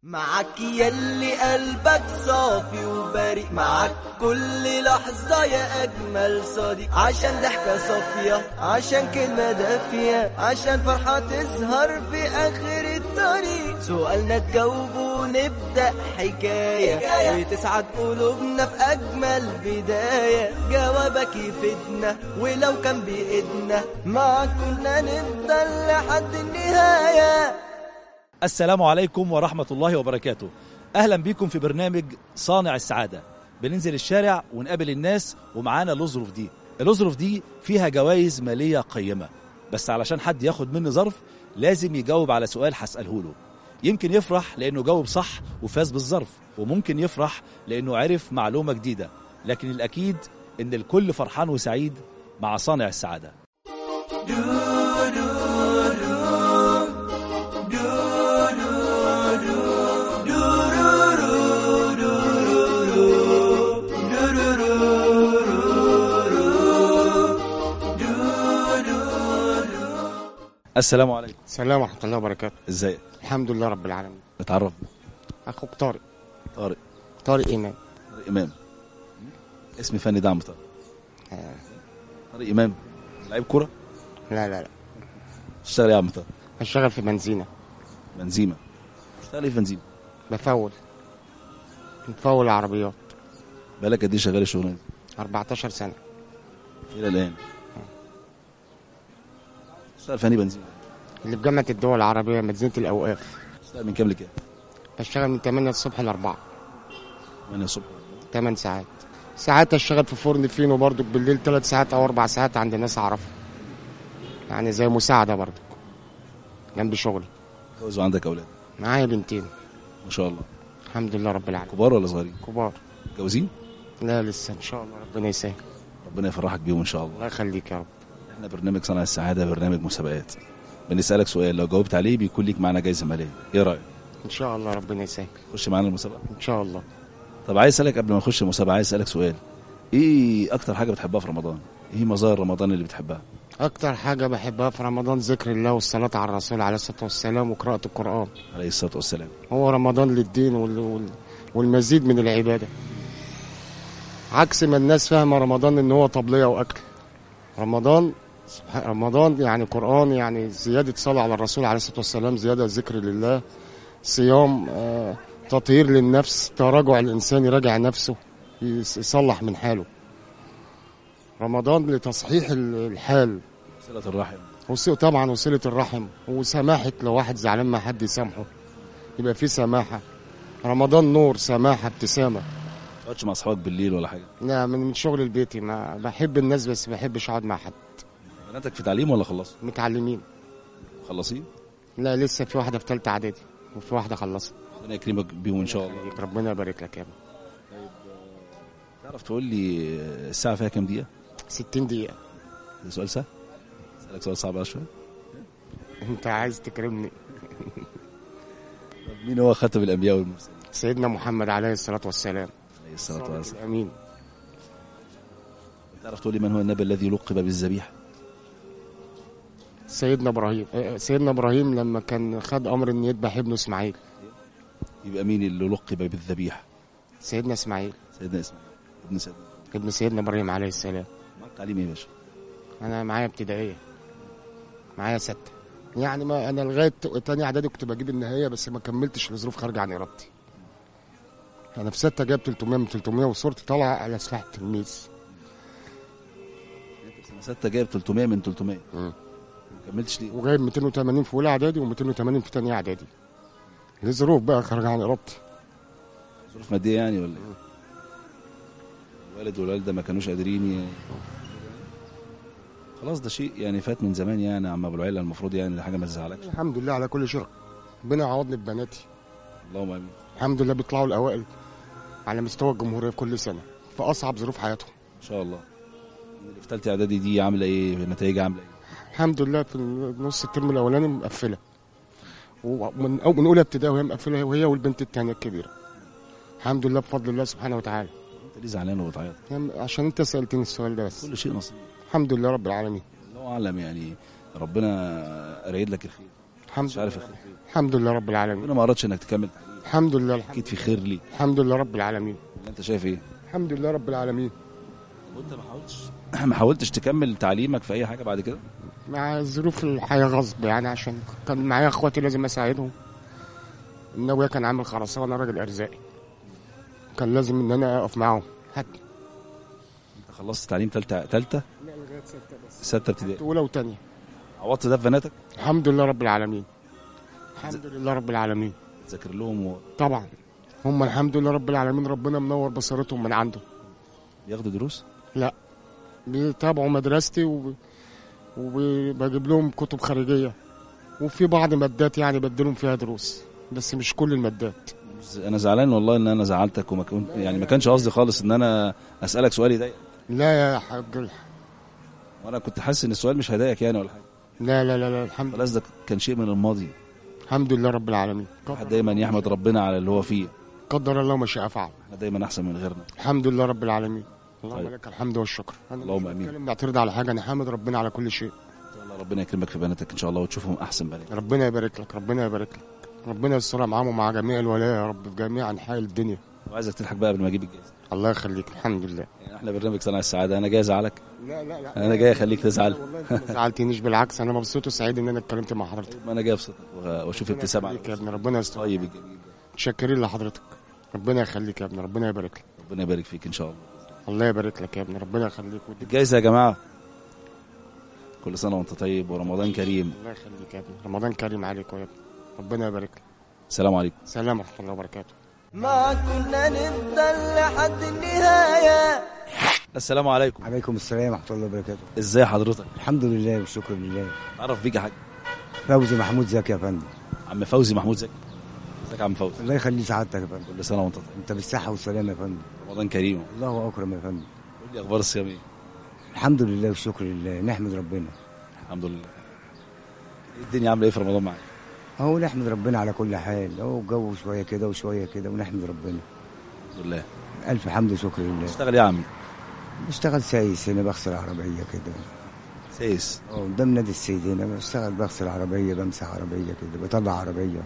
معك يلي قلبك صافي وبريء معك كل لحظة يا أجمل صديق عشان ضحكة صافية عشان كلمة دافية عشان فرحة تظهر في آخر الطريق سؤالنا تجاوبه ونبدأ حكاية, حكاية وتسعد قلوبنا في أجمل بداية جوابك يفيدنا ولو كان بإيدنا معك كنا نفضل لحد النهاية السلام عليكم ورحمة الله وبركاته أهلا بكم في برنامج صانع السعادة بننزل الشارع ونقابل الناس ومعانا الأظرف دي الأظرف دي فيها جوائز مالية قيمة بس علشان حد ياخد مني ظرف لازم يجاوب على سؤال هسأله له يمكن يفرح لأنه جاوب صح وفاز بالظرف وممكن يفرح لأنه عرف معلومة جديدة لكن الأكيد إن الكل فرحان وسعيد مع صانع السعادة السلام عليكم السلام ورحمة الله وبركاته ازيك الحمد لله رب العالمين اتعرف أخوك طارق طارق طارق إمام طارق إمام اسم فني دعم طارق آه. طارق إمام لعيب كرة لا لا لا تشتغل ايه يا عم طارق بشتغل في بنزينة بنزيمة تشتغل ايه في بنزيمة بفول بفول عربيات بقالك قد ايه شغال الشغلانة دي 14 سنة إلى الآن تشتغل فني بنزيمة اللي في جامعة الدول العربية مدينة الأوقاف تشتغل من كام لكام؟ بشتغل من 8 الصبح ل 4 8 الصبح 8 ساعات ساعات اشتغل في فرن فينو برضو بالليل 3 ساعات أو 4 ساعات عند ناس أعرفها يعني زي مساعدة برضو جنب شغلي متجوز وعندك أولاد معايا بنتين ما شاء الله الحمد لله رب العالمين كبار ولا صغيرين؟ كبار متجوزين؟ لا لسه إن شاء الله ربنا يسهل ربنا يفرحك بيهم إن شاء الله الله يخليك يا رب احنا برنامج صنع السعادة برنامج مسابقات بنسألك سؤال لو جاوبت عليه بيكون ليك معانا جايزة مالية ايه رأيك؟ إن شاء الله ربنا يسهل خش معانا المسابقة إن شاء الله طب عايز اسالك قبل ما نخش المسابقه عايز اسالك سؤال ايه اكتر حاجه بتحبها في رمضان ايه مظاهر رمضان اللي بتحبها أكتر حاجة بحبها في رمضان ذكر الله والصلاة على الرسول عليه الصلاة والسلام وقراءة القرآن عليه الصلاه والسلام هو رمضان للدين وال... وال... والمزيد من العبادة عكس ما الناس فاهمة رمضان إن هو طبلية وأكل رمضان سبح- رمضان يعني قرآن يعني زيادة صلاة على الرسول عليه الصلاة والسلام زيادة ذكر لله صيام آه، تطهير للنفس تراجع الإنسان يراجع نفسه يس- يصلح من حاله رمضان لتصحيح ال- الحال صله الرحم وص- طبعا وصلة الرحم وسماحة لو واحد زعلان مع حد يسامحه يبقى في سماحة رمضان نور سماحة ابتسامة ما تقعدش مع اصحابك بالليل ولا حاجه لا من من شغل البيتي ما بحب الناس بس ما بحبش اقعد مع حد بناتك في تعليم ولا خلصوا متعلمين مخلصين لا لسه في واحدة في ثالثة اعدادي وفي واحدة خلصت ربنا يكرمك بيهم ان شاء الله ربنا يبارك لك يا ابني تعرف تقول لي الساعه فيها كام دقيقه 60 دقيقة ده سؤال سهل اسالك سؤال صعب بقى شويه انت عايز تكرمني طب مين هو خاتم الانبياء والمرسلين سيدنا محمد عليه الصلاة والسلام عليه الصلاه الصادق والسلام الأمين تعرف تقول لي من هو النبي الذي لقب بالذبيح سيدنا ابراهيم آه، سيدنا ابراهيم لما كان خد امر ان يذبح ابنه اسماعيل يبقى مين اللي لقب بالذبيح سيدنا اسماعيل سيدنا اسماعيل ابن سيدنا ابن سيدنا ابراهيم عليه السلام معاك تعليم ايه يا باشا انا معايا ابتدائيه معايا ستة يعني ما انا لغايه تاني اعدادي كنت بجيب النهايه بس ما كملتش لظروف خارجه عن ارادتي انا في ستة جايب 300 من 300 وصورتي طالعه على سلاح التلميذ انت في سنه سته جايب 300 من 300 مم. ما كملتش ليه وجايب 280 في اولى اعدادي و280 في تانية اعدادي لظروف بقى خارجه عن ارادتي ظروف ماديه يعني ولا ايه؟ الوالد والوالده ما كانوش قادرين ي... خلاص ده شيء يعني فات من زمان يعني يا عم ابو العيله المفروض يعني ده حاجه ما تزعلكش الحمد لله على كل شيء ربنا يعوضني ببناتي اللهم امين الحمد لله بيطلعوا الاوائل على مستوى الجمهوريه في كل سنه في اصعب ظروف حياتهم ان شاء الله اللي في ثالثه اعدادي دي عامله ايه نتائجها عامله ايه الحمد لله في نص الترم الاولاني مقفله ومن او من اولى ابتدائي وهي مقفله وهي والبنت الثانيه الكبيره الحمد لله بفضل الله سبحانه وتعالى انت ليه زعلان وبتعيط يعني عشان انت سالتني السؤال ده بس كل شيء نصيب الحمد لله رب العالمين الله اعلم يعني ربنا رايد لك الخير الحمد مش عارف لله الخير فين الحمد لله رب العالمين ربنا ما اردش انك تكمل تعليم الحمد لله الحمد, اكيد في خير ليك الحمد لله رب العالمين ولا انت شايف ايه الحمد لله رب العالمين وانت ما حاولتش ما حاولتش تكمل تعليمك في اي حاجه بعد كده مع ظروف الحياة غصب يعني عشان كان معايا اخواتي لازم اساعدهم ان ابويا كان عامل خرسانة وانا راجل ارزاقي كان لازم ان انا اقف معاهم حتى انت خلصت تعليم ثالثه ثالثه سته ابتدائي اولى وتانية عوضت ده في بناتك الحمد لله رب العالمين الحمد لله رب العالمين تذاكر لهم طبعا هم الحمد لله رب العالمين ربنا منور بصيرتهم من عنده وياخدوا دروس بيتابعوا مدرستي وب... وبجيب لهم كتب خارجية وفي بعض مادات يعني بدلهم فيها دروس بس مش كل المادات انا زعلان والله ان انا زعلتك وما كنت يعني ما كانش قصدي خالص ان انا اسالك سؤال يضايقك لا يا حاج الح- وانا كنت حاسس ان السؤال مش هيضايقك يعني ولا حاجه لا لا لا, لا الحمد خلاص ده كان شيء من الماضي الحمد لله رب العالمين الواحد دايما يحمد ربنا على اللي هو فيه قدر الله ما شاء فعل احنا دايما احسن من غيرنا الحمد لله رب العالمين اللهم طيب. لك الحمد والشكر انا اللهم مش آمين. بتكلم بعترض على حاجه انا حامد ربنا على كل شيء ان شاء الله ربنا يكرمك في بناتك ان شاء الله وتشوفهم احسن بنات ربنا يبارك لك ربنا يبارك لك ربنا يسترها معاهم ومع جميع الولايا يا رب في جميع انحاء الدنيا وعايزك تضحك بقى قبل ما اجيب الجائزه الله يخليك الحمد لله يعني احنا برنامج صنع السعاده انا جاي ازعلك لا لا لا انا جاي اخليك تزعل والله انت ما زعلتنيش بالعكس انا مبسوط وسعيد ان انا اتكلمت مع حضرتك ما انا جاي ابسطك واشوف ابتسامه على يخليك يا ابني ربنا يستر طيب الجميل ده. متشكرين لحضرتك ربنا يخليك يا ابني ربنا يبارك لك ربنا يبارك فيك ان شاء الله الله يبارك لك يا ابني ربنا يخليك ويديك الجائزه يا جماعه كل سنه وانت طيب ورمضان كريم الله يخليك يا ابني رمضان كريم عليك يا ابني ربنا يبارك لك السلام عليكم سلام ورحمه الله وبركاته ما كنا نفضل لحد النهاية السلام عليكم عليكم السلام ورحمة الله وبركاته ازاي حضرتك الحمد لله والشكر لله تعرف بيك يا حاج فوزي محمود زكي يا فندم عم فوزي محمود زكي ازيك يا عم فوزي الله يخلي سعادتك يا فندم كل سنه وانت طيب انت بالصحة والسلامة يا فندم رمضان كريم الله أكرم يا فندم قول لي اخبار الصيام ايه الحمد لله والشكر لله نحمد ربنا الحمد لله ايه الدنيا عامله ايه في رمضان معاك اهو نحمد ربنا على كل حال اهو الجو شوية كده وشوية كده ونحمد ربنا الحمد لله ألف حمد وشكر لله تشتغل ايه يا عم بشتغل سايس هنا بغسل عربية كده سايس اه قدام نادي السيد هنا بشتغل بغسل عربية بمسح عربية كده بطلع عربية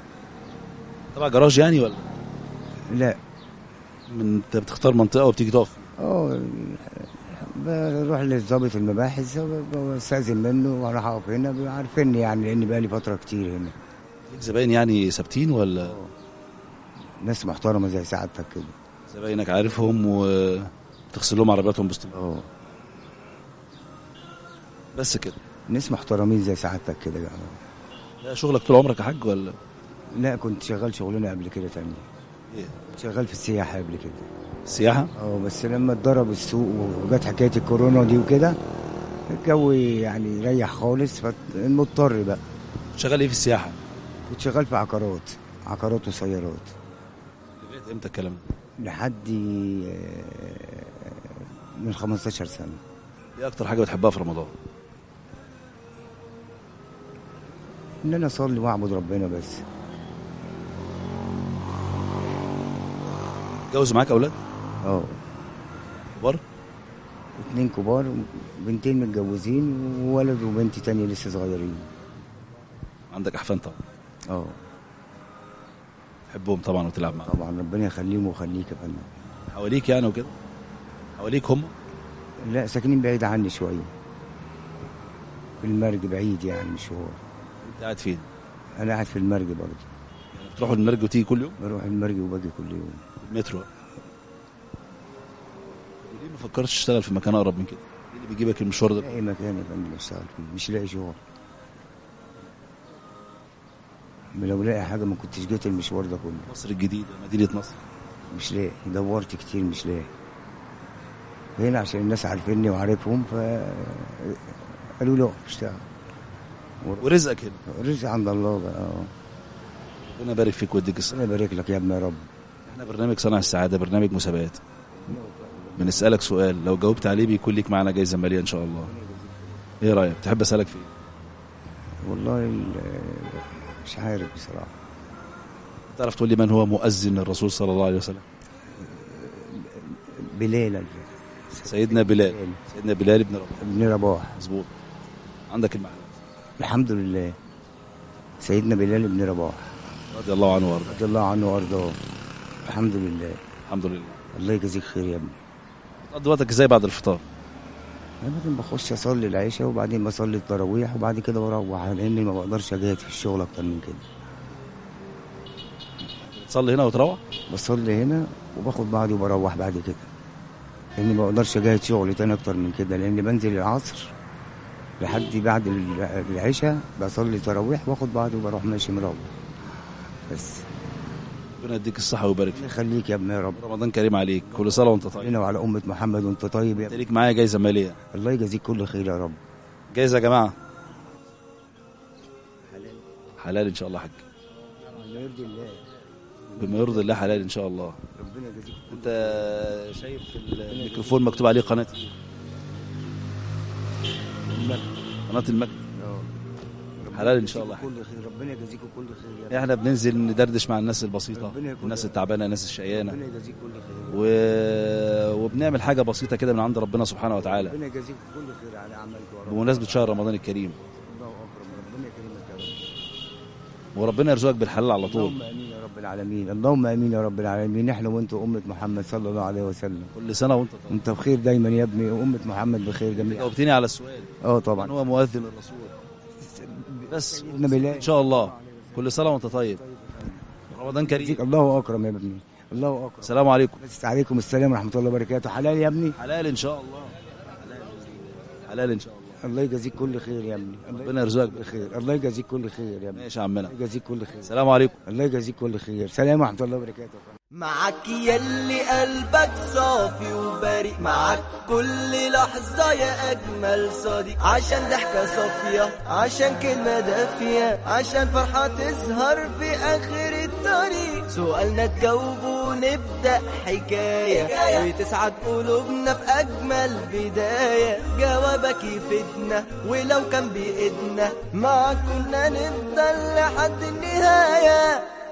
تبع جراج يعني ولا لا من انت بتختار منطقه وبتيجي تقف اه بروح للضابط المباحث بستأذن منه واروح اقف هنا عارفيني يعني لاني بقالي فتره كتير هنا ليك زباين يعني ثابتين ولا ناس محترمه زي سعادتك كده زباينك عارفهم وبتغسل لهم عربياتهم باستمرار اه بس كده ناس محترمين زي سعادتك كده يعني. ده شغلك طول عمرك يا حاج ولا لا كنت شغال شغلانه قبل كده تانية ايه شغال في السياحه قبل كده السياحه اه بس لما اتضرب السوق وجت حكايه الكورونا دي وكده الجو يعني ريح خالص فمضطر بقى شغال ايه في السياحه كنت شغال في عقارات عقارات وسيارات لغايه امتى الكلام ده لحد آه، من 15 سنه ايه اكتر حاجه بتحبها في رمضان ان انا اصلي واعبد ربنا بس جوز معاك اولاد اه كبار اتنين كبار بنتين متجوزين وولد وبنت تانية لسه صغيرين عندك احفاد طبعا اه تحبهم طبعا وتلعب معاهم طبعا ربنا يخليهم ويخليك يا فندم حواليك يعني وكده حواليك هم لا ساكنين بعيد عني شويه في المرج بعيد يعني مشوار انت قاعد فين انا قاعد في المرج برضه يعني بتروحوا المرج وتيجي كل يوم بروح المرج وباجي كل يوم المترو ليه ما فكرتش تشتغل في مكان اقرب من كده ايه اللي بيجيبك المشوار ده لاقي مكان يا فندم اشتغل فيه مش لاقي شغل لو لاقي حاجه ما كنتش جيت المشوار ده كله مصر الجديده مدينه نصر مش لاقي دورت كتير مش لاقي هنا عشان الناس عارفيني وعارفهم ف قالوا لي اقف اشتغل ورزقك هنا رزق عند الله بقى اه ربنا يبارك فيك ويديك الصحه ربنا يبارك لك يا ابني يا رب احنا برنامج صنع السعاده برنامج مسابقات بنسالك سؤال لو جاوبت عليه بيكون ليك معانا جايزه ماليه ان شاء الله ايه رايك تحب اسالك في ايه والله ال- مش عارف بصراحه تعرف تقول لي من هو مؤذن الرسول صلى الله عليه وسلم بلال الف- سيدنا بلال سيدنا بلال بن رباح ابن رباح مظبوط عندك المعلومات الحمد لله سيدنا بلال ابن رباح رضي الله عنه وارضاه رضي الله عنه وارضاه الحمد لله الحمد لله الله يجازيك خير يا ابني تقضي وقتك ازاي بعد الفطار انا بعدين بخش اصلي العشاء وبعدين بصلي التراويح وبعد كده بروح لاني ما بقدرش اجاهد في الشغل اكتر من كده تصلي هنا وتروح بصلي هنا وباخد بعضي وبروح بعد كده لاني ما بقدرش اجاهد شغلي تاني اكتر من كده لاني بنزل العصر لحد بعد ال- العشاء بصلي تراويح واخد بعضي وبروح ماشي مروح بس ربنا يديك الصحه ويبارك الله فيك يخليك يا ابني يا رب رمضان كريم عليك كل سنه وانت طيب علينا وعلى أمة محمد وأنت طيب يا انت ليك معايا جايزه ماليه الله يجازيك كل خير يا رب جايزه يا جماعه حلال ان شاء الله حاج يرضي الله بما يرضي الله حلال ان شاء الله ربنا يجازيك انت شايف الميكروفون مكتوب عليه قناه إيه؟ قناه المجد حلال إن شاء الله. كل خير ربنا يجازيكم كل خير يا احنا بننزل ندردش مع الناس البسيطه ربنا يكون الناس في التعبانه الناس رب. الشقيانه ربنا يجازيك كل خير و... وبنعمل حاجه بسيطه كده من عند ربنا سبحانه وتعالى ربنا يجازيك كل خير على عملك يا رب بمناسبه شهر رمضان الكريم الله اكبر ربنا يكرمك يا رب وربنا يرزقك بالحلال على طول اللهم امين يا رب العالمين اللهم امين يا رب العالمين احنا وانتم امه محمد صلى الله عليه وسلم كل سنه وانت طيب انت بخير دايما يا ابني وامه محمد بخير جميعا جاوبتني على السؤال اه من طبعا هو مؤذن الرسول بس سيدنا بلال. ان شاء الله كل سنه وانت طيب رمضان كريم يجزيك الله اكرم يا ابني الله اكرم السلام عليكم بس عليكم السلام ورحمه الله وبركاته حلال يا ابني حلال ان شاء الله حلال ان شاء الله الله يجازيك كل خير يا ابني الله ربنا يرزقك كل خير الله يجازيك كل خير يا ابني ماشي يا عمنا الله يجازيك كل خير السلام عليكم الله يجازيك كل خير سلام ورحمه الله وبركاته معاك يلي قلبك صافي وبريء معاك كل لحظة يا أجمل صديق عشان ضحكة صافية عشان كلمة دافية عشان فرحة تظهر في آخر الطريق سؤالنا تجاوبه ونبدأ حكاية وتسعد قلوبنا في أجمل بداية جوابك يفيدنا ولو كان بإيدنا معاك كنا نفضل لحد النهاية